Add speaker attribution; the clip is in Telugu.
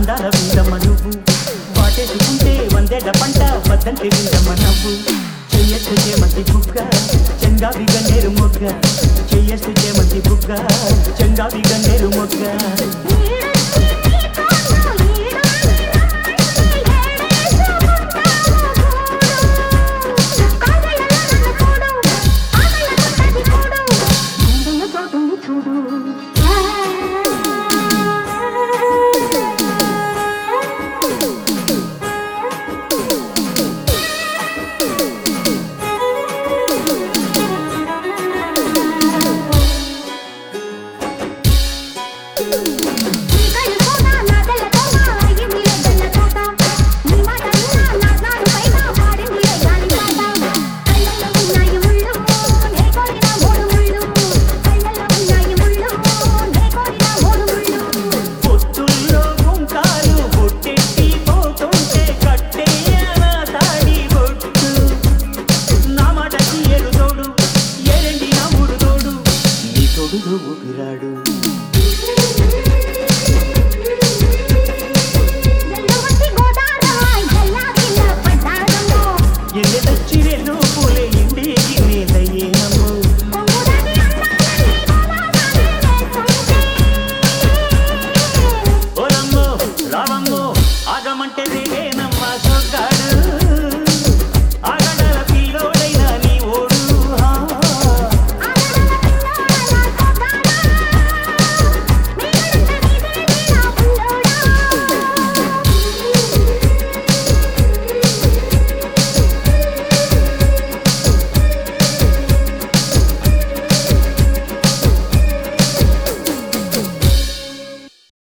Speaker 1: అందాల విందమ్మ నువ్వు వాటేసుకుంటే వందేళ్ల పంట వద్దంటే విందమ్మ నవ్వు చెయ్యొచ్చు చేమంతి బుగ్గ చెంగావి గన్నేరు మొగ్గ చెయ్యొచ్చు చేమంతి బుగ్గ చెంగావి గన్నేరు మొగ్గ పొత్తుల్లో గుంకాలు బొట్టెట్టి పోతుంటే కట్టేయనా తాడి బొట్టు నా మాటకి ఏడు తోడు ఏరండి నా ఊరు తోడు నీ తోడులో ఊపిరాడు ఎన్ని తెచ్చిరెను పూలే ఇంటికి నేలయ్యేనమ్మో ఓరమ్మో రావమ్మో ఆగమంటే రేగే